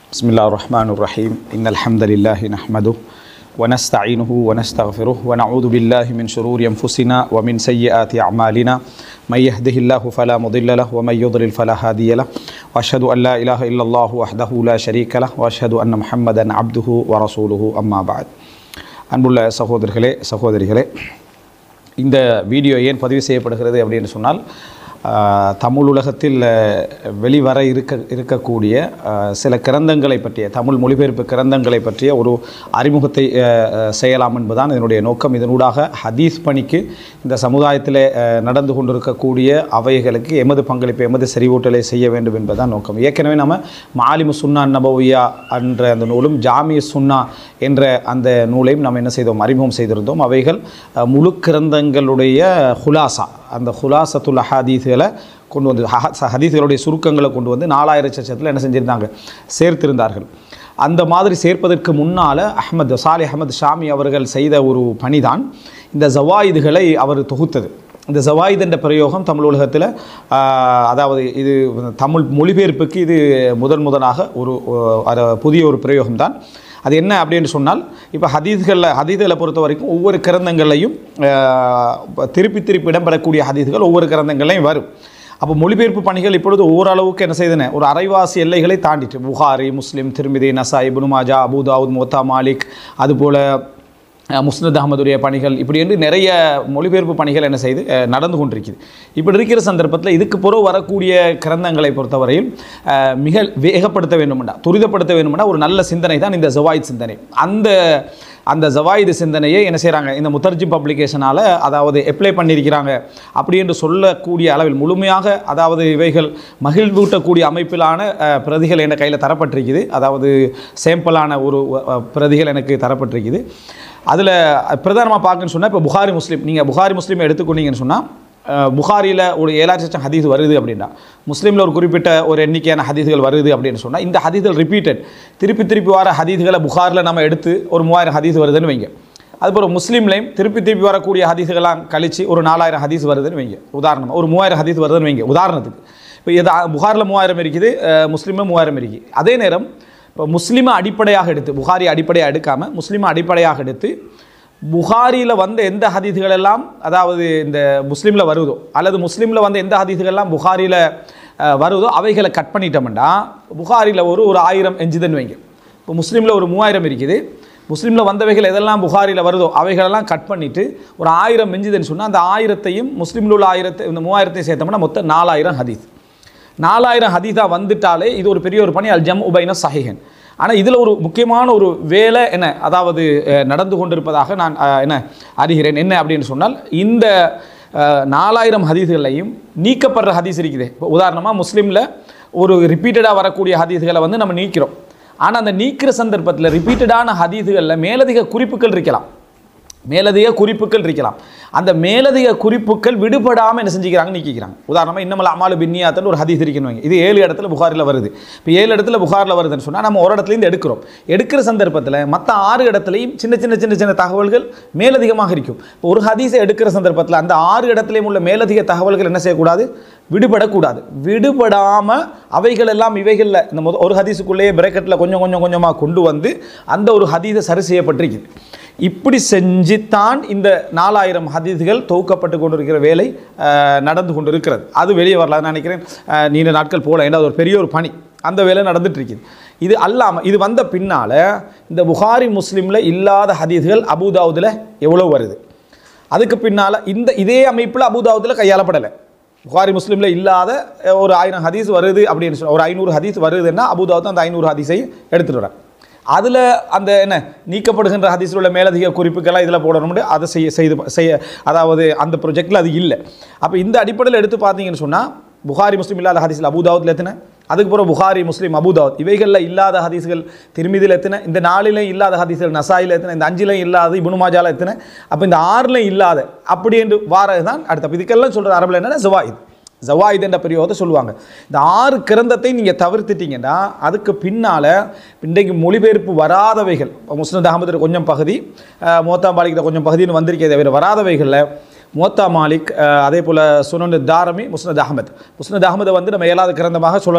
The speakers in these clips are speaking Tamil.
بسم الله الرحمن الرحيم إن الحمد لله نحمده ونستعينه ونستغفره ونعوذ بالله من شرور أنفسنا ومن سيئات أعمالنا من يهده الله فلا مضل له ومن يضلل فلا هادي له وأشهد أن لا إله إلا الله وحده لا شريك له وأشهد أن محمدا عبده ورسوله أما بعد அன்புள்ள சகோதரர்களே சகோதரிகளே இந்த வீடியோ ஏன் பதிவு செய்யப்படுகிறது அப்படின்னு சொன்னால் ஆஹ், தமிழ் உலகத்தில் ஆஹ், வெளிவர இருக்க இருக்கக்கூடிய ஆஹ், சில கிரந்தங்களை பற்றிய தமிழ் மொழிபெயர்ப்பு கிரந்தங்களை பற்றிய ஒரு அறிமுகத்தை ஆஹ், ஆஹ், செய்யலாம் என்பதுதான் இதனுடைய நோக்கம் இதனூடாக ஹதீஸ் பணிக்கு இந்த சமுதாயத்தில் ஆஹ், நடந்து கொண்டிருக்கக்கூடிய அவைகளுக்கு எமது பங்களிப்பு எமது செறிவூட்டலை செய்ய வேண்டும் என்பதுதான் நோக்கம் ஏற்கனவே நம்ம மாலிமு சுன்னா நபவியா என்ற அந்த நூலும் ஜாமிய சுன்னா என்ற அந்த நூலையும் நாம் என்ன செய்தோம் அறிமுகம் செய்திருந்தோம் அவைகள் அஹ், முழு கிரந்தங்களுடைய ஹுலாசா அந்த ஹுலாசத்துல் ஹதீஸ்களை கொண்டு வந்து ஹ- ச- ஹதீஸ்களுடைய சுருக்கங்களை கொண்டு வந்து நாலாயிரம் சச்சத்தில் என்ன செஞ்சிருந்தாங்க சேர்த்திருந்தார்கள் அந்த மாதிரி சேர்ப்பதற்கு முன்னால் அஹ்மத் சாலி அஹமது ஷாமி அவர்கள் செய்த ஒரு பணிதான் இந்த ஜவாயிதுகளை அவர் தொகுத்தது இந்த ஜவாயித் என்ற பிரயோகம் தமிழ் உலகத்தில் ஆஹ், அதாவது இது தமிழ் மொழிபெயர்ப்புக்கு இது முதன் முதலாக ஒரு ஒ- அத புதிய ஒரு பிரயோகம் தான் அது என்ன அப்படின்னு சொன்னால் இப்போ ஹதீஸ்களில் ஹதீஸ்களை பொறுத்த வரைக்கும் ஒவ்வொரு கிரந்தங்கள்லையும் ஆஹ், திருப்பி திருப்பி இடம்பெறக்கூடிய ஹதீஸ்கள் ஒவ்வொரு கிரந்தங்கள்லையும் வரும் அப்போ மொழிபெயர்ப்பு பணிகள் இப்பொழுது ஓரளவுக்கு என்ன செய்தன ஒரு அரைவாசி எல்லைகளை தாண்டிட்டு புகாரி முஸ்லிம் திருமிதி நசா இப்னு மாஜா அபுதாவுத் மோத்தா மாலிக் அதுபோல் அஹ், முஸ்னத் அகமதுடைய பணிகள் இப்படி என்று நிறைய மொழிபெயர்ப்பு பணிகள் என்ன செய்து அஹ், நடந்து கொண்டிருக்குது இப்படி இருக்கிற சந்தர்ப்பத்தில் இதுக்கு பிறகு வரக்கூடிய கிரந்தங்களை பொறுத்தவரையில் அஹ், மிக வேகப்படுத்த வேண்டுமெண்டா துரிதப்படுத்த வேண்டுமெண்டா ஒரு நல்ல சிந்தனை தான் இந்த ஜவாயித் சிந்தனை அந்த அந்த ஜவாயிது சிந்தனையை என்ன செய்கிறாங்க இந்த முத்தர்ஜிம் பப்ளிகேஷனால் அதாவது அப்ளை பண்ணியிருக்கிறாங்க அப்படி என்று சொல்லக்கூடிய அளவில் முழுமையாக அதாவது இவைகள் மகிழ்வூட்டக்கூடிய அமைப்பிலான அஹ், பிரதிகள் என் கையில் தரப்பட்டிருக்குது அதாவது சேம்பிளான ஒரு அஹ், பிரதிகள் எனக்கு தரப்பட்டிருக்குது அதில் பிரதானமாக பார்க்கணும்னு சொன்னால் இப்போ புகாரி முஸ்லீம் நீங்கள் புகாரி முஸ்லீமை எடுத்துக்கொண்டீங்கன்னு சொன்னால் புகாரியில் ஒரு ஏழாயிரம் லட்சம் ஹதீஸ் வருது அப்படின்னா முஸ்லீமில் ஒரு குறிப்பிட்ட ஒரு எண்ணிக்கையான ஹதீஸ்கள் வருது அப்படின்னு சொன்னால் இந்த ஹதீஸ்கள் ரிப்பீட்டட் திருப்பி திருப்பி வர ஹதீஸ்களை புகாரில் நம்ம எடுத்து ஒரு மூவாயிரம் ஹதீஸ் வருதுன்னு வைங்க அதுபோல் முஸ்லீம்லையும் திருப்பி திருப்பி வரக்கூடிய ஹதீஸ்கள்லாம் கழிச்சு ஒரு நாலாயிரம் ஹதீஸ் வருதுன்னு வைங்க உதாரணமாக ஒரு மூவாயிரம் ஹதீஸ் வருதுன்னு வைங்க உதாரணத்துக்கு இப்போ இது புகாரில் மூவாயிரம் இருக்குது முஸ்லீமில் மூவாயிரம் இருக்குது அதே நேரம் இப்போ முஸ்லீமை அடிப்படையாக எடுத்து புகாரி அடிப்படையாக எடுக்காமல் முஸ்லீமை அடிப்படையாக எடுத்து புகாரியில் வந்த எந்த ஹதீதுகள் எல்லாம் அதாவது இந்த முஸ்லீமில் வருதோ அல்லது முஸ்லீமில் வந்த எந்த ஹதீதுகள் எல்லாம் புகாரியில் அஹ், வருதோ அவைகளை கட் பண்ணிட்டோம்னா புகாரியில் ஒரு ஒரு ஆயிரம் எஞ்சுதுன்னு வைங்க இப்போ முஸ்லீமில் ஒரு மூவாயிரம் இருக்குது முஸ்லீமில் வந்தவைகள் எதெல்லாம் புகாரியில் வருதோ அவைகளெல்லாம் கட் பண்ணிவிட்டு ஒரு ஆயிரம் மெஞ்சுதுன்னு சொன்னால் அந்த ஆயிரத்தையும் முஸ்லீமில் உள்ள ஆயிரத்தை இந்த மூவாயிரத்தையும் சேர்த்தோம்னா மொத்தம் நாலாயிரம் ஹதீஸ் நாலாயிரம் ஹதீஸா வந்துட்டாலே இது ஒரு பெரிய ஒரு பணி அல் ஜம் உபைன சஹிஹன் ஆனால் இதில் ஒரு முக்கியமான ஒரு வேலை என்ன அதாவது அஹ், நடந்து கொண்டிருப்பதாக நான் அஹ், என்ன அறிகிறேன் என்ன அப்படின்னு சொன்னால் இந்த அஹ், நாலாயிரம் ஹதீஸ்களையும் நீக்கப்படுற ஹதீஸ் இருக்குது இப்போ உதாரணமாக முஸ்லீமில் ஒரு ரிப்பீட்டடாக வரக்கூடிய ஹதீஸ்களை வந்து நம்ம நீக்கிறோம் ஆனால் அந்த நீக்கிற சந்தர்ப்பத்தில் ரிப்பீட்டடான ஹதீஸுகளில் மேலதிக குறிப்புகள் இருக்கலாம் மேலதிக குறிப்புகள் இருக்கலாம் அந்த மேலதிக குறிப்புகள் விடுபடாமல் என்ன செஞ்சுக்கிறாங்க நீக்கிக்கிறாங்க உதாரணமாக இன்னமல் அமாலு பின்னியாத்தன்னு ஒரு ஹதீஸ் இருக்கணும் இது ஏழு இடத்துல புகாரில் வருது இப்போ ஏழு இடத்துல புகாரில் வருதுன்னு சொன்னால் நம்ம ஒரு இடத்துலேருந்து எடுக்கிறோம் எடுக்கிற சந்தர்ப்பத்தில் மற்ற ஆறு இடத்துலையும் சின்ன சின்ன சின்ன சின்ன தகவல்கள் மேலதிகமாக இருக்கும் இப்போ ஒரு ஹதீஸை எடுக்கிற சந்தர்ப்பத்தில் அந்த ஆறு இடத்துலையும் உள்ள மேலதிக தகவல்கள் என்ன செய்யக்கூடாது விடுபடக்கூடாது விடுபடாமல் அவைகள் எல்லாம் இவைகளில் இந்த முத ஒரு ஹதீஸுக்குள்ளேயே பிரேக்கெட்டில் கொஞ்சம் கொஞ்சம் கொஞ்சமாக கொண்டு வந்து அந்த ஒரு ஹதீஸை சரி செய்யப்பட்டிருக்குது இப்படி செஞ்சுத்தான் இந்த நாலாயிரம் ஹதீஸ்கள் தொகுக்கப்பட்டு கொண்டிருக்கிற வேலை அஹ், நடந்து கொண்டு இருக்கிறது அது வெளியே வரலாம் நான் நினைக்கிறேன் அஹ், நீண்ட நாட்கள் போல ஏன்னா அது ஒரு பெரிய ஒரு பணி அந்த வேலை நடந்துட்டு இருக்குது இது அல்லாமல் இது வந்த பின்னால் இந்த புகாரி முஸ்லீமில் இல்லாத ஹதீஸ்கள் அபுதாவுதில் எவ்வளோ வருது அதுக்கு பின்னால் இந்த இதே அமைப்பில் அபுதாவுதில் கையாளப்படலை புகாரி முஸ்லீமில் இல்லாத அஹ், ஒரு ஆயிரம் ஹதீஸ் வருது அப்படின்னு சொல்ல ஒரு ஐநூறு ஹதீஸ் வருதுன்னா அபுதாவுத் அந்த ஐநூறு ஹதீஸையும் எடுத்துட்டு வரேன் அதில் அந்த என்ன நீக்கப்படுகின்ற ஹதீஸில் உள்ள மேலதிக குறிப்புக்கெல்லாம் இதில் போடணும்னு அதை செய்ய செய்து செய்ய அதாவது அந்த ப்ரொஜெக்டில் அது இல்லை அப்போ இந்த அடிப்படையில் எடுத்து பார்த்தீங்கன்னு சொன்னால் புகாரி முஸ்லீம் இல்லாத ஹதீஸில் அபுதாவுத்தில் எத்தனை அதுக்கு பிறகு புகாரி முஸ்லீம் அபுதாவுத் இவைகளில் இல்லாத ஹதீஸ்கள் திருமிதியில் எத்தனை இந்த நாலிலையும் இல்லாத ஹதீஸ்கள் நசாயில் எத்தனை இந்த அஞ்சிலையும் இல்லாத இபுனுமாஜால எத்தனை அப்போ இந்த ஆறுலையும் இல்லாத அப்படி என்று வாரது தான் அடுத்த அப்ப இதுக்கெல்லாம் சொல்கிற அரபில் என்னன்னா ஜவாயித் ஜவாயித் என்ற பெரியவத்தை சொல்லுவாங்க இந்த ஆறு கிரந்தத்தை நீங்கள் தவிர்த்துட்டீங்கன்னா அதுக்கு பின்னால் இன்றைக்கு மொழிபெயர்ப்பு வராதவைகள் முஸ்னத் அகமது கொஞ்சம் பகுதி அஹ், மோத்தா பாலிக்கிட்ட கொஞ்சம் பகுதின்னு வந்திருக்கே தவிர வராதவைகளில் மோத்தா மாலிக் அஹ், அதே போல் சுனன் தாரமி முஸ்னத் அகமத் முஸ்னத் அகமதை வந்து நம்ம ஏழாவது கிரந்தமாக சொல்லலாம்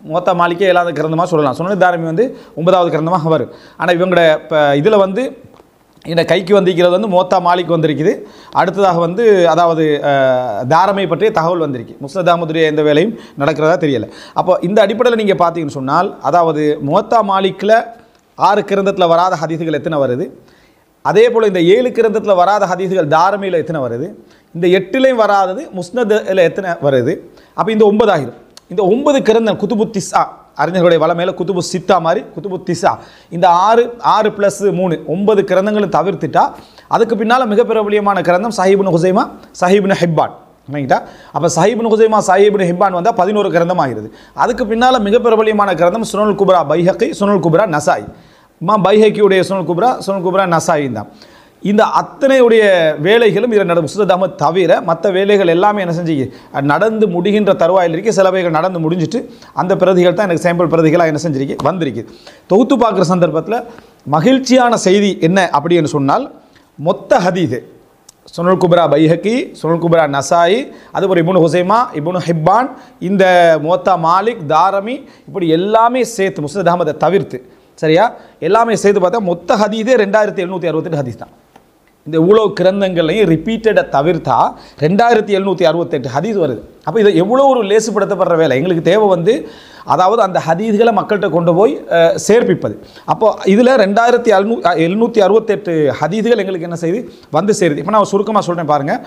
மொத்த மாலிக்கே ஏழாவது கிரந்தமாக சொல்லலாம் சுனல் தாரமி வந்து ஒன்பதாவது கிரந்தமாக வரும் ஆனால் இவங்களோட இப்போ இதில் வந்து இந்த கைக்கு வந்திருக்கிறது வந்து மோத்தா மாலிக் வந்திருக்குது அடுத்ததாக வந்து அதாவது அஹ், தாரமை பற்றிய தகவல் வந்திருக்கு முஸ்லதாமுடைய எந்த வேலையும் நடக்கிறதா தெரியல அப்போ இந்த அடிப்படையில் நீங்கள் பார்த்தீங்கன்னு சொன்னால் அதாவது மோத்தா மாலிக்கில் ஆறு கிரந்தத்தில் வராத ஹதீஸுகள் எத்தனை வருது அதே போல் இந்த ஏழு கிரந்தத்தில் வராத ஹதீஸுகள் தாரமையில் எத்தனை வருது இந்த எட்டுலேயும் வராதது முஸ்னதில் எத்தனை வருது அப்போ இந்த ஒன்பது ஆகிடும் இந்த ஒன்பது கிரந்தம் குத்துபு திஸ்ஸா அறிஞர்களுடைய வளமையில குத்துபு சித்தா மாதிரி குத்துபு திஸ்ஸா இந்த ஆறு ஆறு ப்ளஸ் மூணு ஒன்பது கிரந்தங்களும் தவிர்த்துட்டா அதுக்கு பின்னால் மிக பிரபலியமான கிரந்தம் சாஹிப்னு ஹுசைமா சாஹிப்னு ஹிப்பான் இல்லைங்களா அப்போ சாஹிப்னு ஹுசைமா சாஹிப்னு ஹிப்பான் வந்தால் பதினோரு கிரந்தம் ஆகிறது அதுக்கு பின்னால் மிக பிரபலியமான கிரந்தம் சுனல் குப்ரா பைஹக்கி சுனல் குப்ரா நசாய் இமா பைஹக்கியுடைய சுனல் குப்ரா சுனல் குப்ரா நசாய் தான் இந்த அத்தனையுடைய வேலைகளும் இதில் நட முஸ்தத் அஹமத் தவிர மற்ற வேலைகள் எல்லாமே என்ன செஞ்சு நடந்து முடிகின்ற தருவாயில் இருக்கு சில வேலைகள் நடந்து முடிஞ்சிட்டு அந்த பிரதிகள் தான் எனக்கு சாம்பிள் பிரதிகளாக என்ன செஞ்சிருக்கு வந்திருக்கு தொகுத்து பார்க்குற சந்தர்ப்பத்தில் மகிழ்ச்சியான செய்தி என்ன அப்படின்னு சொன்னால் மொத்த ஹதீது சுனல் குப்ரா பைஹக்கி சுனல் குப்ரா நசாயி அதுபோல் இபுனு ஹுசைமா இபுனு ஹிப்பான் இந்த மோத்தா மாலிக் தாரமி இப்படி எல்லாமே சேர்த்து முஸ்தத் அஹமதை தவிர்த்து சரியா எல்லாமே சேர்த்து பார்த்தா மொத்த ஹதீதே ரெண்டாயிரத்தி எழுநூற்றி அறுபத்தெட்டு ஹதீஸ் தான் இந்த இவ்வளோ கிரந்தங்களையும் ரிப்பீட்டடை தவிர்த்தா ரெண்டாயிரத்தி எழுநூற்றி அறுபத்தெட்டு ஹதீஸ் வருது அப்போ இதை எவ்வளோ ஒரு லேசுப்படுத்தப்படுற வேலை எங்களுக்கு தேவை வந்து அதாவது அந்த ஹதீஸ்களை மக்கள்கிட்ட கொண்டு போய் அஹ், சேர்ப்பிப்பது அப்போ இதில் ரெண்டாயிரத்தி எழுநூ எழுநூற்றி அறுபத்தெட்டு ஹதீஸ்கள் எங்களுக்கு என்ன செய்யுது வந்து சேருது இப்போ நான் சுருக்கமாக சொல்கிறேன் பாருங்கள்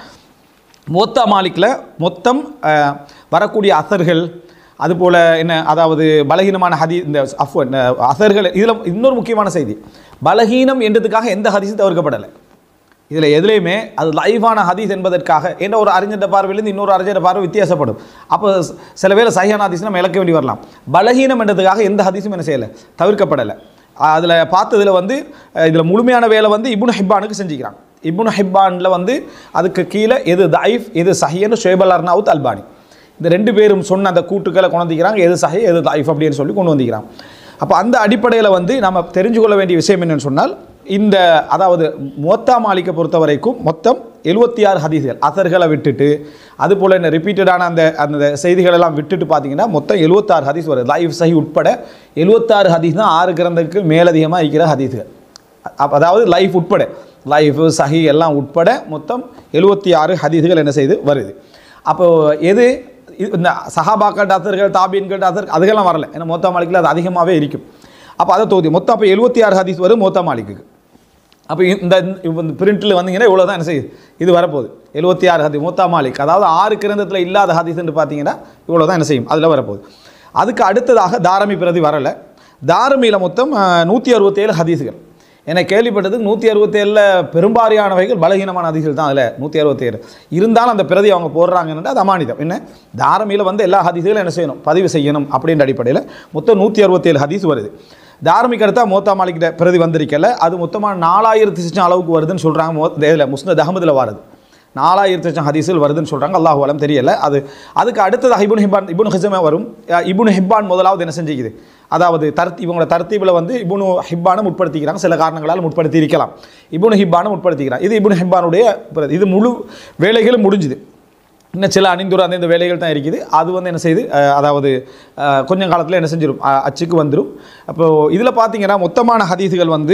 மொத்தா மாலிக்கில் மொத்தம் அஹ், வரக்கூடிய அசர்கள் அதுபோல் என்ன அதாவது பலகீனமான ஹதி இந்த அஃப் அசர்கள் இதில் இன்னொரு முக்கியமான செய்தி பலகீனம் என்றதுக்காக எந்த ஹதீஸும் தவிர்க்கப்படலை இதில் எதுலேயுமே அது லைவான ஹதீஸ் என்பதற்காக என்ன ஒரு அறிஞர் பார்வையிலேருந்து இன்னொரு அறிஞர் பார்வை வித்தியாசப்படும் அப்போ ஸ்- சில வேளை சஹியான ஹதீஸ் நம்ம இழக்க வேண்டி வரலாம் பலகீனம் என்றதுக்காக எந்த ஹதீஸும் என்ன செய்யலை தவிர்க்கப்படலை அதில் பார்த்ததுல வந்து இதில் முழுமையான வேலை வந்து இப்னு ஹிப்பானுக்கு செஞ்சுக்கிறாங்க இப்னு ஹிப்பானில் வந்து அதுக்கு கீழே எது தைஃப் எது சஹியன்னு ஷுவைபல் அர்னாவுத் அல்பானி இந்த ரெண்டு பேரும் சொன்ன அந்த கூட்டுக்களை கொண்டு வந்திக்கிறாங்க எது சஹி எது தைஃப் அப்படின்னு சொல்லி கொண்டு வந்திக்கிறாங்க அப்போ அந்த அடிப்படையில் வந்து நம்ம தெரிஞ்சு கொள்ள வேண்டிய விஷயம் என்னன்னு சொன்னால் இந்த அதாவது மொத்தா மாலிக்கை பொறுத்த வரைக்கும் மொத்தம் எழுபத்தி ஆறு ஹதீஸ்கள் அசர்களை விட்டுட்டு அதுபோல் என்ன ரிப்பீட்டடான அந்த அந்த செய்திகள் எல்லாம் விட்டுட்டு பார்த்தீங்கன்னா மொத்தம் எழுபத்தாறு ஹதீஸ் வருது லைஃப் சஹி உட்பட எழுபத்தாறு ஹதீஸ் தான் ஆறு கிரந்தத்துக்கு மேலதிகமாக இருக்கிற ஹதீஸ்கள் அப்ப அதாவது லைஃப் உட்பட லைஃப் சஹி எல்லாம் உட்பட மொத்தம் எழுபத்தி ஆறு ஹதீஸ்கள் என்ன செய்து வருது அப்போ எது இது- இந்த சஹாபாக்கள் டாக்டர்கள் தாபீன்கள் டாக்டர் அதுக்கெல்லாம் வரல ஏன்னா மொத்தா மாலிக்கில் அது அதிகமாகவே இருக்கும் அப்போ அதை தொகுதி மொத்தம் அப்போ எழுபத்தி ஆறு ஹதீஸ் வரும் மொத்தா மாலிக்கு அப்போ இந்த இந்த பிரிண்டில் வந்தீங்கன்னா இவ்வளோ தான் என்ன செய்யுது இது வரப்போகுது எழுபத்தி ஆறு ஹதீஸ் மொத்தா மாலிக் அதாவது ஆறு கிரந்தத்தில் இல்லாத ஹதீஸ்ன்னு பார்த்தீங்கன்னா இவ்வளோ தான் என்ன செய்யும் அதில் வரப்போகுது அதுக்கு அடுத்ததாக தாரமி பிரதி வரலை தாரமியில் மொத்தம் நூற்றி அறுபத்தேழு ஹதீஸ்கள் எனக்கு கேள்விப்பட்டது நூற்றி அறுபத்தேழில் பெரும்பாரியானவைகள் பலகீனமான ஹதீஸ்கள் தான் அதில் நூற்றி அறுபத்தேழு இருந்தாலும் அந்த பிரதி அவங்க போடுறாங்கன்னு அது அமானிதம் என்ன தாரமியில் வந்து எல்லா ஹதீஸ்களும் என்ன செய்யணும் பதிவு செய்யணும் அப்படின்ற அடிப்படையில் மொத்தம் நூற்றி அறுபத்தேழு ஹதீஸ் வருது தார்மிக் அடுத்தா மோத்தா மாலிக்கிட்ட பிரதி வந்திருக்கல அது மொத்தமாக நாலாயிரத்து சிச்சம் அளவுக்கு வருதுன்னு சொல்கிறாங்க மோ இதில் முஸ்னத் அகமதில் வருது நாலாயிரத்து லட்சம் ஹதீஸில் வருதுன்னு சொல்கிறாங்க அல்லாஹ் அலம் தெரியல அது அதுக்கு அடுத்தது இபுன் ஹிப்பான் இபுன் ஹிசமே வரும் அஹ் இபுன் ஹிப்பான் முதலாவது என்ன செஞ்சுக்குது அதாவது தர்த்தி இவங்களோட தர்த்தீபில் வந்து இபுனு ஹிப்பானை முற்படுத்திக்கிறாங்க சில காரணங்களால் முற்படுத்தி இருக்கலாம் இபுன் ஹிப்பானை முற்படுத்திக்கிறாங்க இது இபுன் ஹிப்பானுடைய பிர- இது முழு வேலைகளும் முடிஞ்சுது இன்னும் சில அணிந்துர அந்த இந்த வேலைகள் தான் இருக்குது அது வந்து என்ன செய்யுது அஹ் அதாவது அஹ் கொஞ்சம் காலத்தில் என்ன செஞ்சிடும் அஹ் அச்சுக்கு வந்துடும் அப்போது இதில் பார்த்தீங்கன்னா மொத்தமான ஹதீஸுகள் வந்து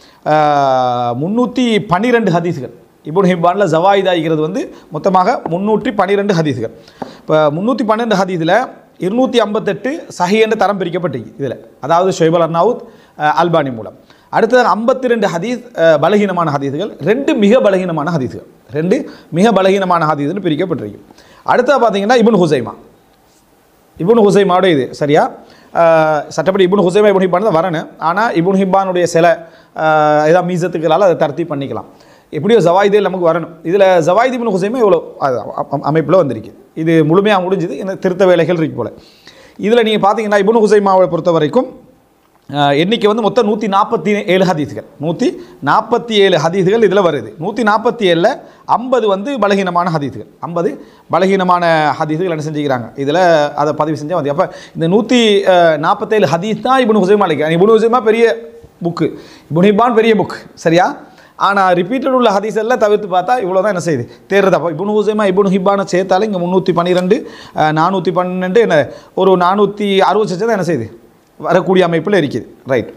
முந்நூற்றி பன்னிரெண்டு ஹதீஸுகள் இபுன் ஹிப்பானில் ஜவாயிதாகிறது வந்து மொத்தமாக முந்நூற்றி பன்னிரெண்டு ஹதீஸுகள் இப்போ முந்நூற்றி பன்னெண்டு ஹதீஸில் இருநூற்றி ஐம்பத்தெட்டு சஹி என்ற தரம் பிரிக்கப்பட்டிருக்கு இதில் அதாவது ஷொய்பல் அர்னாவுத் அஹ் அல்பானி மூலம் அடுத்தது ஐம்பத்தி ரெண்டு ஹதீஸ் அஹ், பலகீனமான ஹதீஸுகள் ரெண்டு மிக பலகீனமான ஹதீஸுகள் ரெண்டு மிக பலகீனமான ஹதீஸ்னு பிரிக்கப்பட்டிருக்கு அடுத்தது பார்த்தீங்கன்னா இபுன் ஹுசைமா இபுன் ஹுசைமாவோட இது சரியா அஹ், சட்டப்படி இபுன் ஹுசைமா இபுன் ஹிப்பான் தான் வரணும் ஆனால் இபுன் ஹிப்பானுடைய சில அஹ், ஏதாவது மீசத்துக்களால் அதை தர்த்தி பண்ணிக்கலாம் எப்படியோ ஜவாயிதே நமக்கு வரணும் இதில் ஜவாயித் இபுன் ஹுசைமா இவ்வளோ அமைப்பில் வந்திருக்கு இது முழுமையாக முடிஞ்சுது இந்த திருத்த வேலைகள் இருக்கு போல் இதில் நீங்கள் பார்த்தீங்கன்னா இபுன் ஹுசைமாவை பொறுத்த வரைக்கும் அஹ், எண்ணிக்கை வந்து மொத்தம் நூற்றி நாற்பத்தி ஏழு ஹதீஸ்கள் நூற்றி நாற்பத்தி ஏழு ஹதீஸ்கள் இதில் வருது நூற்றி நாற்பத்தி ஏழில் ஐம்பது வந்து பலகீனமான ஹதீஸ்கள் ஐம்பது பலகீனமான ஹதீஸ்கள் என்ன செஞ்சுக்கிறாங்க இதில் அதை பதிவு செஞ்சால் வந்து அப்போ இந்த நூற்றி நாற்பத்தேழு ஹதீஸ் தான் இபுன் ஹுசைமா அளிக்க இபுன் ஹுசைமா பெரிய புக்கு இபுன் ஹிப்பான் பெரிய புக் சரியா ஆனால் ரிப்பீட்டட் உள்ள ஹதீஸ் எல்லாம் தவிர்த்து பார்த்தா இவ்வளோ தான் என்ன செய்யுது தேர்றது அப்போ இபுன் ஹுசைமா இபுன் ஹிப்பான சேர்த்தாலும் இங்கே முந்நூற்றி பன்னிரெண்டு நானூற்றி பன்னெண்டு என்ன ஒரு நானூற்றி அறுபது சச்சம் தான் என்ன செய்யுது வரக்கூடிய அமைப்பில் இருக்குது ரைட்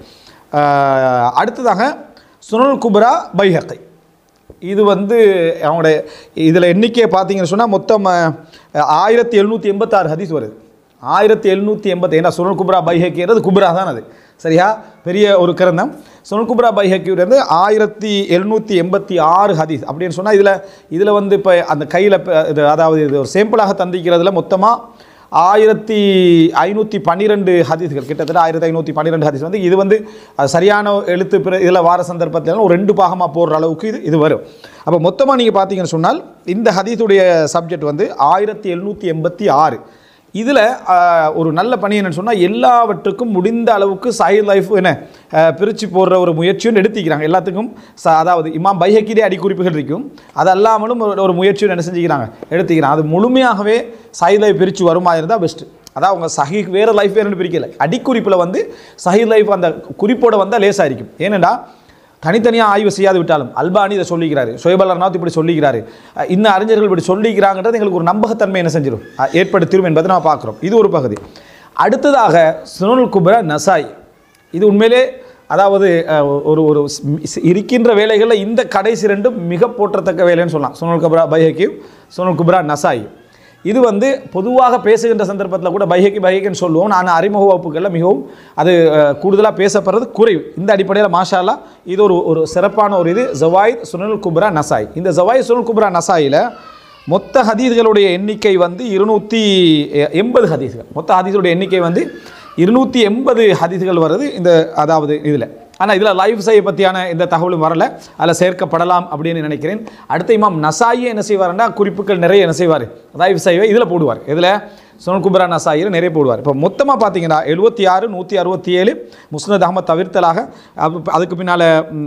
அடுத்ததாக சுனல் குப்ரா பைஹக்கை இது வந்து அவங்களுடைய இதில் எண்ணிக்கையை பார்த்தீங்கன்னு சொன்னால் மொத்தம் ஆயிரத்தி எழுநூற்றி எண்பத்தாறு ஹதீஸ் வருது ஆயிரத்தி எழுநூற்றி எண்பத்தி ஏன்னா சுனல் குப்ரா பைஹக்கின்றது குப்ரா தான் அது சரியா பெரிய ஒரு கிரந்தம் சுனல் குப்ரா பைஹக்கியிலேருந்து ஆயிரத்தி எழுநூற்றி எண்பத்தி ஆறு ஹதீஸ் அப்படின்னு சொன்னால் இதில் இதில் வந்து இப்போ அந்த கையில் இது அதாவது இது ஒரு சேம்பிளாக தந்திக்கிறதுல மொத்தமாக ஆயிரத்தி ஐநூற்றி பன்னிரெண்டு ஹதீஸ்கள் கிட்டத்தட்ட ஆயிரத்தி ஐநூற்றி பன்னிரெண்டு ஹதீஸ் வந்து இது வந்து அது சரியான எழுத்து பிற இதில் வார சந்தர்ப்பத்தில் ஒரு ரெண்டு பாகமாக போடுற அளவுக்கு இது இது வரும் அப்போ மொத்தமாக நீங்கள் பார்த்தீங்கன்னு சொன்னால் இந்த ஹதீஸுடைய சப்ஜெக்ட் வந்து ஆயிரத்தி எழுநூற்றி எண்பத்தி ஆறு இதில் ஒரு நல்ல பணி என்னன்னு சொன்னால் எல்லாவற்றுக்கும் முடிந்த அளவுக்கு சைல்ட் லைஃப் என்ன பிரித்து போடுற ஒரு முயற்சியும் எடுத்திக்கிறாங்க எல்லாத்துக்கும் ச அதாவது இமாம் பைஹக்கிலே அடிக்குறிப்புகள் இருக்கும் அது அல்லாமலும் ஒரு ஒரு முயற்சியும் என்ன செஞ்சுக்கிறாங்க எடுத்துக்கிறாங்க அது முழுமையாகவே சைல்ட் லைஃப் பிரித்து வருமா இருந்தால் பெஸ்ட்டு அதான் அவங்க சஹி வேறு லைஃப் வேறுனு பிரிக்கல அடிக்குறிப்பில் வந்து சஹி லைஃப் அந்த குறிப்போட வந்தால் லேசாக இருக்கும் ஏனெண்டா தனித்தனியாக ஆய்வு செய்யாது விட்டாலும் அல்பானி இதை சொல்லிக்கிறாரு சுயபலர்நாத் இப்படி சொல்லிக்கிறாரு அஹ் இன்ன அறிஞர்கள் இப்படி சொல்லிக்கிறாங்கன்றது எங்களுக்கு ஒரு நம்பகத்தன்மை என்ன செஞ்சிடும் அஹ் ஏற்படுத்திடும் என்பதை நான் பார்க்குறோம் இது ஒரு பகுதி அடுத்ததாக சுனல் குப்ரா நசாய் இது உண்மையிலே அதாவது அஹ், ஒரு ஒரு ஸ்- இருக்கின்ற வேலைகளில் இந்த கடைசி ரெண்டும் மிக போற்றத்தக்க வேலைன்னு சொல்லலாம் சுனல் குப்ரா பைஹக்கியும் சுனல் குப்ரா நசாய் இது வந்து பொதுவாக பேசுகின்ற சந்தர்ப்பத்தில் கூட பைஹக்கி பைஹக்கின்னு சொல்லுவோம் நான் அறிமுக வகுப்புகளில் மிகவும் அது கூடுதலாக பேசப்படுறது குறைவு இந்த அடிப்படையில் மாஷா அல்லாஹ் இது ஒரு ஒரு சிறப்பான ஒரு இது ஜவாயித் சுனல் குப்ரா நசாய் இந்த ஜவாயித் சுனல் குப்ரா நசாயில் மொத்த ஹதீஸ்களுடைய எண்ணிக்கை வந்து இருநூற்றி எண்பது ஹதீஸ்கள் மொத்த ஹதீஸுடைய எண்ணிக்கை வந்து இருநூற்றி எண்பது ஹதீஸ்கள் வருது இந்த அதாவது இதில் ஆனால் இதில் லைஃப் சையை பற்றியான எந்த தகவலும் வரல அதில் சேர்க்கப்படலாம் அப்படின்னு நினைக்கிறேன் அடுத்த இமாம் நசாயே என்ன செய்வார்னா குறிப்புகள் நிறைய என்ன செய்வார் லைஃப் சைவை இதில் போடுவார் இதில் சுனல் குப்ரா நசாயில் நிறைய போடுவார் இப்போ மொத்தமாக பார்த்தீங்கன்னா எழுபத்தி ஆறு நூற்றி அறுபத்தி ஏழு முஸ்னத் அகமது தவிர்த்தலாக அப்ப- அதுக்கு பின்னால்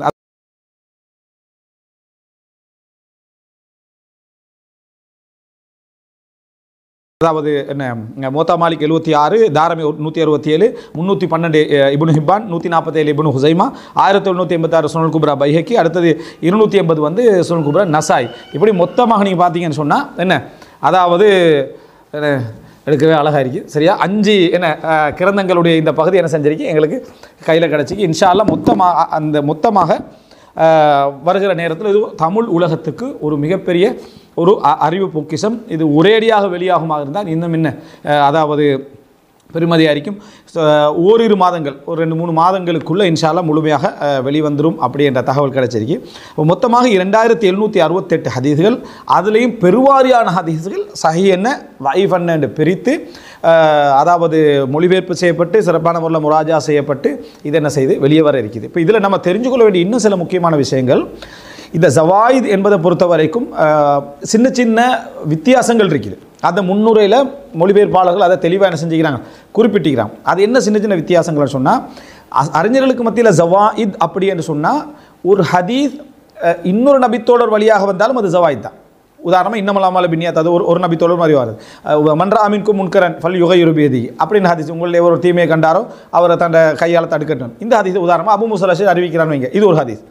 அதாவது என்ன மோத்தா மாலிக் எழுபத்தி ஆறு தாரமி நூற்றி அறுபத்தி ஏழு முந்நூற்றி பன்னெண்டு இபுனு ஹிப்பான் நூற்றி நாற்பத்தேழு இபுனு ஹுசைமா ஆயிரத்தி எழுநூற்றி எண்பத்தாறு சுனல் குப்ரா பைஹக்கி அடுத்தது இருநூற்றி எண்பது வந்து சுனல் குப்ரா நசாய் இப்படி மொத்தமாக நீங்கள் பார்த்தீங்கன்னு சொன்னால் என்ன அதாவது என்ன, எடுக்கவே அழகாக இருக்குது சரியா அஞ்சு என்ன அஹ், கிரந்தங்களுடைய இந்த பகுதி என்ன செஞ்சிருக்கு எங்களுக்கு கையில் கிடச்சிக்கு இன்ஷா அல்லாஹ் மொத்தமாக அந்த மொத்தமாக அஹ், வருகிற நேரத்தில் இது தமிழ் உலகத்துக்கு ஒரு மிகப்பெரிய ஒரு அ- அறிவு பொக்கிஷம் இது ஒரேடியாக வெளியாகுமாக இருந்தால் இன்னும் என்ன அஹ், அதாவது பெருமதியாக இருக்கும் So, ஓரிரு மாதங்கள் ஒரு ரெண்டு மூணு மாதங்களுக்குள்ளே இன்ஷால்லா முழுமையாக அஹ், வெளிவந்துரும் அப்படி என்ற தகவல் கிடைச்சிருக்கு இப்போ மொத்தமாக இரண்டாயிரத்தி எழுநூற்றி அறுபத்தெட்டு ஹதீஸ்கள் அதுலேயும் பெருவாரியான ஹதீஸ்கள் சஹி என்ன வைஃப் என்ன என்று பிரித்து அஹ், அதாவது மொழிபெயர்ப்பு செய்யப்பட்டு சிறப்பான முறையில் முராஜா செய்யப்பட்டு இது என்ன செய்து வெளியே வர இருக்குது இப்போ இதில் நம்ம தெரிஞ்சுக்கொள்ள வேண்டிய இன்னும் சில முக்கியமான விஷயங்கள் இந்த ஜவாயித் என்பதை பொறுத்த வரைக்கும் அஹ், சின்ன சின்ன வித்தியாசங்கள் இருக்குது அந்த முன்னுரையில் மொழிபெயர்ப்பாளர்கள் அதை தெளிவாக என்ன செஞ்சுக்கிறாங்க குறிப்பிட்டிருக்கிறாங்க அது என்ன சின்ன சின்ன வித்தியாசங்கள்னு சொன்னால் அறிஞர்களுக்கு மத்தியில் ஜவாயித் அப்படி என்று சொன்னால் ஒரு ஹதீஸ் அஹ், இன்னொரு நபித்தோடர் வழியாக வந்தாலும் அது ஜவாயித் தான் உதாரணமாக இன்னமலாமல பின்னியாத் அது ஒரு ஒரு நபித்தோடர் மாதிரி வருது அஹ், மன்றா அமீன்கும் முன்கரன் ஃபல் யுக யுருபேதி அப்படின்னு ஹதீஸ் உங்களுடைய ஒரு தீமையை கண்டாரோ அவரை தன் கையால் தடுக்கட்டும் இந்த ஹதீஸ் உதாரணமாக அபு முசலாஷி அறிவிக்கிறான்னு வைங்க இது ஒரு ஹதீஸ்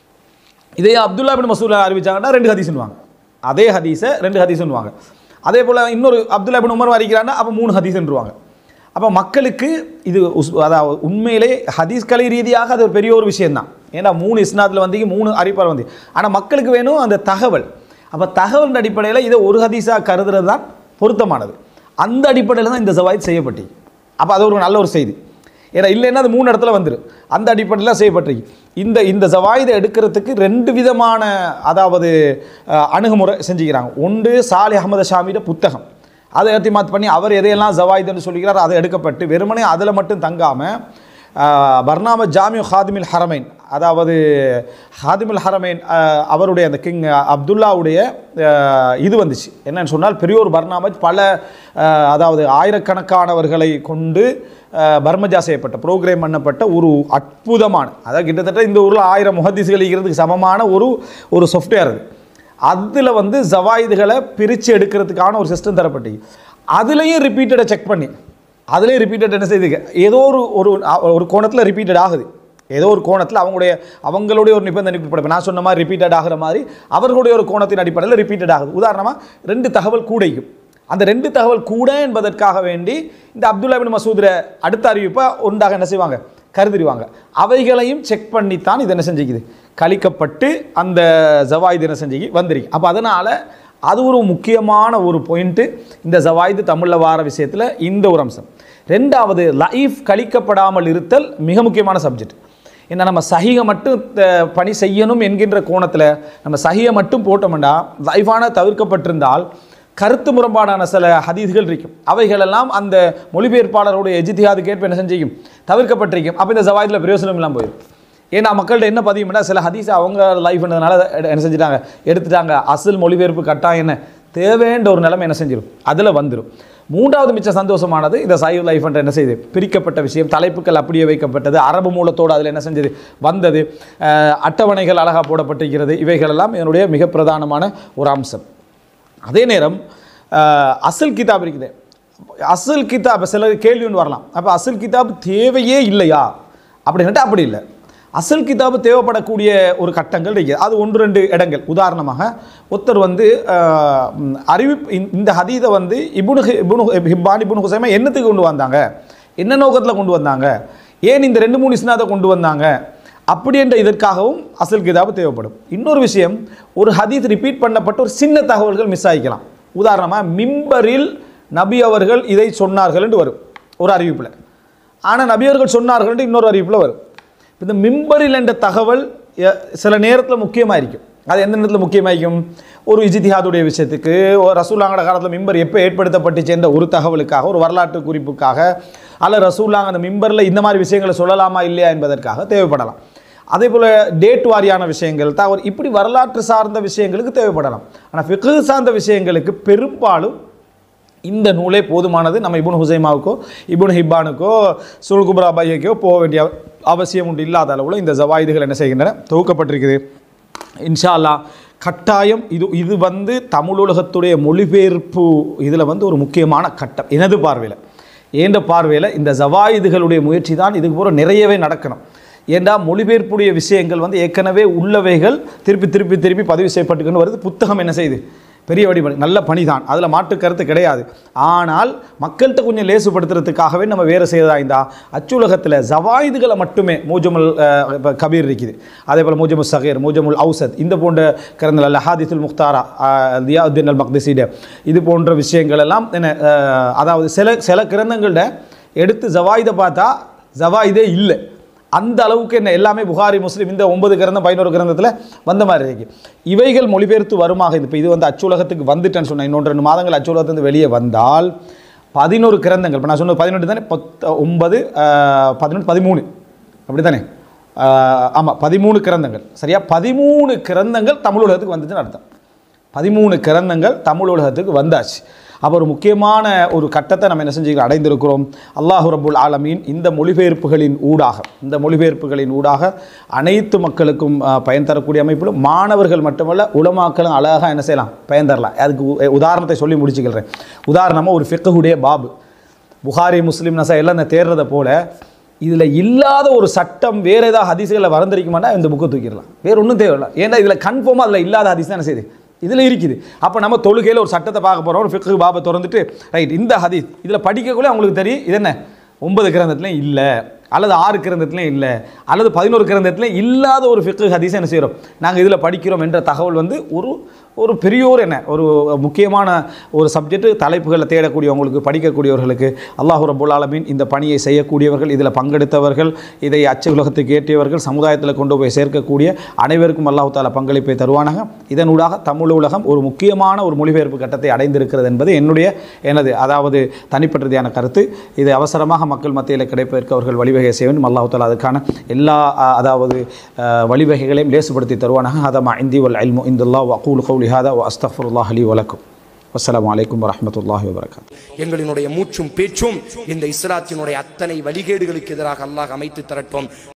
இதே அப்துல்லா பின் மசூல் அறிவிச்சாங்கன்னா ரெண்டு ஹதீஸ்னுவாங்க அதே ஹதீஸை ரெண்டு ஹதீஸ்னுவாங்க அதே போல் இன்னொரு அப்துல்லா பின் உமர் அறிக்கிறான்னா அப்போ மூணு ஹதீஸ்ன்றுவாங்க அப்போ மக்களுக்கு இது உஸ்- அதாவது உண்மையிலே ஹதீஸ் கலை ரீதியாக அது ஒரு பெரிய ஒரு விஷயம்தான் ஏன்னா மூணு இஸ்னாத்தில் வந்து மூணு அறிப்பார் வந்து ஆனால் மக்களுக்கு வேணும் அந்த தகவல் அப்போ தகவலின் அடிப்படையில் இதை ஒரு ஹதீஸாக கருதுறது தான் பொருத்தமானது அந்த அடிப்படையில் தான் இந்த ஜவாயித் செய்யப்பட்டு அப்போ அது ஒரு நல்ல ஒரு செய்தி ஏன்னா இல்லைன்னா அது மூணு இடத்துல வந்துடும் அந்த அடிப்படையில் செய்யப்பட்டிருக்கு இந்த இந்த ஜவாயிதை எடுக்கிறதுக்கு ரெண்டு விதமான அதாவது அஹ், அணுகுமுறை செஞ்சுக்கிறாங்க ஒன்று சாலி அகமது ஷாமியோட புத்தகம் அதை ஏற்றிமாத் பண்ணி அவர் எதையெல்லாம் ஜவாயிதுன்னு சொல்லிக்கிறார் அதை எடுக்கப்பட்டு வெறுமனே அதில் மட்டும் தங்காமல் பர்னாம ஜாமியு ஹாதிமில் ஹரமைன் அதாவது ஹாதிமுல் ஹரமைன் அஹ், அவருடைய அந்த கிங் அப்துல்லாவுடைய அஹ், இது வந்துச்சு என்னன்னு சொன்னால் பெரிய ஒரு பர்னாமஜ் பல அஹ், அதாவது ஆயிரக்கணக்கானவர்களை கொண்டு அஹ், பர்மஜா செய்யப்பட்ட ப்ரோக்ராம் பண்ணப்பட்ட ஒரு அற்புதமான அதாவது கிட்டத்தட்ட இந்த ஊரில் ஆயிரம் முகதிசுகள் இருக்கிறதுக்கு சமமான ஒரு ஒரு சாஃப்ட்வேர் அது அதில் வந்து ஜவாயிதுகளை பிரித்து எடுக்கிறதுக்கான ஒரு சிஸ்டம் தரப்பட்டு அதுலேயும் ரிப்பீட்டடை செக் பண்ணி அதுலேயும் ரிப்பீட்டட் என்ன செய்யுது ஏதோ ஒரு ஒரு ஒரு கோணத்தில் ரிப்பீட்டட் ஆகுது ஏதோ ஒரு கோணத்தில் அவங்களுடைய அவங்களுடைய ஒரு நிபந்தனை அடிப்படை நான் சொன்ன மாதிரி ரிப்பீட்டட் ஆகிற மாதிரி அவர்களுடைய ஒரு கோணத்தின் அடிப்படையில் ரிப்பீட்டட் ஆகுது உதாரணமாக ரெண்டு தகவல் கூடையும் அந்த ரெண்டு தகவல் கூட என்பதற்காக வேண்டி இந்த அப்துல்லா பின் மசூதிர அடுத்த அறிவிப்பை ஒன்றாக என்ன செய்வாங்க கருதிடுவாங்க அவைகளையும் செக் பண்ணித்தான் இது என்ன செஞ்சுக்குது கழிக்கப்பட்டு அந்த ஜவாயிது என்ன செஞ்சு வந்திருக்கு அப்போ அதனால் அது ஒரு முக்கியமான ஒரு பாயிண்ட்டு இந்த ஜவாயிது தமிழில் வார விஷயத்தில் இந்த ஒரு அம்சம் ரெண்டாவது லைஃப் கழிக்கப்படாமல் இருத்தல் மிக முக்கியமான சப்ஜெக்ட் ஏன்னா நம்ம சஹிகை மட்டும் த- பணி செய்யணும் என்கின்ற கோணத்தில் நம்ம சஹியை மட்டும் போட்டோம்னா லைஃபான தவிர்க்கப்பட்டிருந்தால் கருத்து முரண்பாடான சில ஹதீஸ்கள் இருக்கும் அவைகளெல்லாம் அந்த மொழிபெயர்ப்பாளருடைய எஜித்தியாதுக்கு ஏற்ப என்ன செஞ்சிக்கும் தவிர்க்கப்பட்டிருக்கும் அப்போ இந்த ஜவாயிதில் பிரயோசனம் இல்லாமல் போயிடும் ஏன்னா மக்கள்கிட்ட என்ன பதியும்னா சில ஹதீஸ் அவங்க லைஃப்ன்றதுனால என்ன செஞ்சுட்டாங்க எடுத்துட்டாங்க அசல் மொழிபெயர்ப்பு கட்டாயம் என்ன தேவைன்ற ஒரு நிலைமை என்ன செஞ்சிடும் அதில் வந்துடும் மூன்றாவது மிச்ச சந்தோஷமானது இந்த சைவ் லைஃப் என்ற என்ன செய்யுது பிரிக்கப்பட்ட விஷயம் தலைப்புகள் அப்படியே வைக்கப்பட்டது அரபு மூலத்தோடு அதில் என்ன செஞ்சது வந்தது அஹ், அட்டவணைகள் அழகாக போடப்பட்டிருக்கிறது இவைகளெல்லாம் இதனுடைய மிக பிரதானமான ஒரு அம்சம் அதே நேரம் அஹ், அசல் கிதாப் இருக்குது அசல் கிதாப் சில கேள்வி ஒன்று வரலாம் அப்போ அசல் கிதாப் தேவையே இல்லையா அப்படின்ட்டு அப்படி இல்லை அசல் கிதாபு தேவைப்படக்கூடிய ஒரு கட்டங்கள் இருக்குது அது ஒன்று ரெண்டு இடங்கள் உதாரணமாக ஒருத்தர் வந்து அஹ், ம், அறிவிப்பு இந்த- இந்த ஹதீதை வந்து இபுனு ஹி- இபுனு ஹிப்பான் இபுனு ஹுசைமா என்னத்துக்கு கொண்டு வந்தாங்க என்ன நோக்கத்தில் கொண்டு வந்தாங்க ஏன் இந்த ரெண்டு மூணு இஸ்னாதை கொண்டு வந்தாங்க அப்படி என்ற இதற்காகவும் அசல் கிதாபு தேவைப்படும் இன்னொரு விஷயம் ஒரு ஹதீஸ் ரிப்பீட் பண்ணப்பட்ட ஒரு சின்ன தகவல்கள் மிஸ் ஆகிக்கலாம் உதாரணமாக மிம்பரில் நபி அவர்கள் இதை சொன்னார்கள் என்று வரும் ஒரு அறிவிப்பில் ஆனால் நபி அவர்கள் சொன்னார்கள் என்று இன்னொரு அறிவிப்பில் வரும் இந்த மிம்பரில் என்ற தகவல் எ- சில நேரத்தில் முக்கியமாக இருக்கும் அது எந்த நேரத்தில் முக்கியமாக இருக்கும் ஒரு இஜித்திஹாதுடைய விஷயத்துக்கு ஒரு ரசூலாங்கட காலத்தில் மிம்பர் எப்போ ஏற்படுத்தப்பட்டுச்சு என்ற ஒரு தகவலுக்காக ஒரு வரலாற்று குறிப்புக்காக அல்ல ரசூலாங்க அந்த மிம்பரில் இந்த மாதிரி விஷயங்களை சொல்லலாமா இல்லையா என்பதற்காக தேவைப்படலாம் அதே போல் டேட் வாரியான விஷயங்கள் தகவல் இப்படி வரலாற்று சார்ந்த விஷயங்களுக்கு தேவைப்படலாம் ஆனால் ஃபிகு சார்ந்த விஷயங்களுக்கு பெரும்பாலும் இந்த நூலே போதுமானது நம்ம இபுன் ஹுசைமாவுக்கோ இபுன் ஹிப்பானுக்கோ சுல் குப்ரா பையக்கோ போக வேண்டிய அவசியம் உண்டு இல்லாத அளவில் இந்த ஜவாயிதுகள் என்ன செய்கின்றன தொகுக்கப்பட்டிருக்குது இன்ஷா அல்லாஹ் கட்டாயம் இது இது வந்து தமிழுலகத்துடைய மொழிபெயர்ப்பு இதில் வந்து ஒரு முக்கியமான கட்டம் எனது பார்வையில் ஏன்ற பார்வையில் இந்த ஜவாயிதுகளுடைய முயற்சி தான் இதுக்கு போகிற நிறையவே நடக்கணும் ஏண்டா மொழிபெயர்ப்புடைய விஷயங்கள் வந்து ஏற்கனவே உள்ளவைகள் திருப்பி திருப்பி திருப்பி பதிவு செய்யப்பட்டுக்கின்னு வருது புத்தகம் என்ன செய்யுது பெரிய வடிவம் நல்ல பணி தான் அதில் மாற்று கருத்து கிடையாது ஆனால் மக்கள்கிட்ட கொஞ்சம் லேசுபடுத்துறதுக்காகவே நம்ம வேறு செய்யறதா இருந்தா அச்சுலகத்தில் ஜவாயிதுகளை மட்டுமே மூஜமுல் அஹ், இப்ப கபீர் இருக்குது அதே போல் மூஜமுல் சகீர் மூஜமுல் அவுசத் இந்த போன்ற கிரந்தங்கள் அல்ல ஹாதித்துல் முக்தாரா அஹ், தியாவுத்தீன் அல் மக்திசீட இது போன்ற விஷயங்கள் எல்லாம் என்ன அஹ், அதாவது சில சில கிரந்தங்கள்ட எடுத்து ஜவாயிதை பார்த்தா ஜவாயிதே இல்லை அந்த அளவுக்கு என்ன எல்லாமே புகாரி முஸ்லீம் இந்த ஒன்பது கிரந்தம் பதினோரு கிரந்தத்தில் வந்த மாதிரி இருக்கு இவைகள் மொழிபெயர்த்து வருமாக இப்போ இது வந்து அச்சுலகத்துக்கு வந்துட்டேன்னு சொன்னேன் இன்னொன்று ரெண்டு மாதங்கள் அச்சுலகத்துலேருந்து வெளியே வந்தால் பதினோரு கிரந்தங்கள் இப்போ நான் சொன்னது பதினெட்டு தானே பத்து ஒன்பது பதினொன்று பதிமூணு அப்படி தானே ஆமாம் பதிமூணு கிரந்தங்கள் சரியா பதிமூணு கிரந்தங்கள் தமிழ் உலகத்துக்கு வந்துச்சுன்னு அர்த்தம் பதிமூணு கிரந்தங்கள் தமிழ் உலகத்துக்கு வந்தாச்சு அப்போ ஒரு முக்கியமான ஒரு கட்டத்தை நம்ம என்ன செஞ்சு அடைந்திருக்கிறோம் அல்லாஹு ரபுல் ஆலமீன் இந்த மொழிபெயர்ப்புகளின் ஊடாக இந்த மொழிபெயர்ப்புகளின் ஊடாக அனைத்து மக்களுக்கும் அஹ், பயன் தரக்கூடிய அமைப்பிலும் மாணவர்கள் மட்டுமல்ல உலமாக்களும் அழகாக என்ன செய்யலாம் பயன் தரலாம் அதுக்கு உ- உதாரணத்தை சொல்லி முடிச்சுக்கிறேன் உதாரணமாக ஒரு ஃபிக்குடைய பாபு புகாரி முஸ்லீம் நசா எல்லாம் இந்த தேர்றதை போல இதில் இல்லாத ஒரு சட்டம் வேறு ஏதாவது ஹதீஸுகளில் வறந்திருக்குமானா இந்த புக்கை தூக்கிடலாம் வேறு ஒன்றும் தேவையில்லை ஏன்னா இதில் கன்ஃபார்மாக அதில் இல்லாத ஹதீஸ் தான் என்ன செய்யுது இதில் இருக்குது அப்போ நம்ம தொழுகையில் ஒரு சட்டத்தை பார்க்க போகிறோம் ஒரு ஃபிக்கு பாபை திறந்துட்டு ரைட் இந்த ஹதீஸ் இதில் படிக்கக்குள்ளே அவங்களுக்கு தெரியும் இது என்ன ஒன்பது கிரந்தத்துலையும் இல்லை அல்லது ஆறு கிரந்தத்துலையும் இல்லை அல்லது பதினோரு கிரந்தத்துலையும் இல்லாத ஒரு ஃபிக்கு ஹதீஸை என்ன செய்கிறோம் நாங்கள் இதில் படிக்கிறோம் என்ற தகவல் வந்து ஒரு ஒரு பெரியோர் என்ன ஒரு முக்கியமான ஒரு சப்ஜெக்ட் தலைப்புகளில் தேடக்கூடியவங்களுக்கு படிக்கக்கூடியவர்களுக்கு அல்லாஹு ரபுல் ஆலமீன் இந்த பணியை செய்யக்கூடியவர்கள் இதில் பங்கெடுத்தவர்கள் இதை அச்சு உலகத்துக்கு ஏற்றியவர்கள் சமுதாயத்தில் கொண்டு போய் சேர்க்கக்கூடிய அனைவருக்கும் அல்லாஹு தாலா பங்களிப்பை தருவானாக இதனூடாக தமிழ் உலகம் ஒரு முக்கியமான ஒரு மொழிபெயர்ப்பு கட்டத்தை அடைந்திருக்கிறது என்பது என்னுடைய எனது அதாவது தனிப்பட்டதையான கருத்து இது அவசரமாக மக்கள் மத்தியில் கிடைப்பதற்கு அவர்கள் வழிவகை செய்ய வேண்டும் அல்லாஹு தாலா அதுக்கான எல்லா அஹ், அதாவது அஹ், வழிவகைகளையும் லேசுபடுத்தி தருவானாக ஹதமா இந்தி வல் அல்மு இந்துல்லா வகூல் கவுலி ஹாதா வ அஸ்தஃபுல்லாஹ் அலி வலக்கும் அஸ்ஸலாமு அலைக்கும் வரஹ்மத்துல்லாஹி வபரகாத் எங்களினுடைய மூச்சும் பேச்சும் இந்த இஸ்லாத்தினுடைய அத்தனை வழிகேடுகளுக்கு எதிராக அல்லாஹ் அமைத்து தரட்டும்